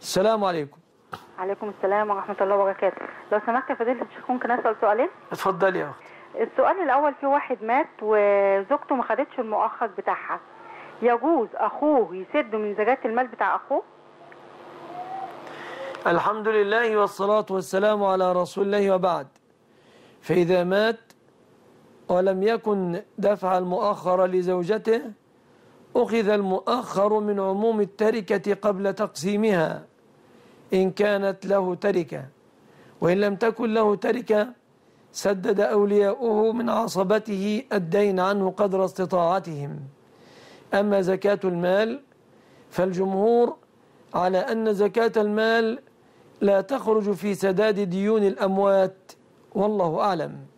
السلام عليكم عليكم السلام ورحمة الله وبركاته لو سمحت يا فضيلة الشيخ ممكن أسأل سؤالين اتفضلي يا أختي السؤال الأول في واحد مات وزوجته ما خدتش المؤخر بتاعها يجوز أخوه يسد من زكاة المال بتاع أخوه الحمد لله والصلاة والسلام على رسول الله وبعد فإذا مات ولم يكن دفع المؤخر لزوجته أخذ المؤخر من عموم التركة قبل تقسيمها إن كانت له تركة وإن لم تكن له تركة سدد أولياؤه من عصبته الدين عنه قدر استطاعتهم أما زكاة المال فالجمهور على أن زكاة المال لا تخرج في سداد ديون الأموات والله أعلم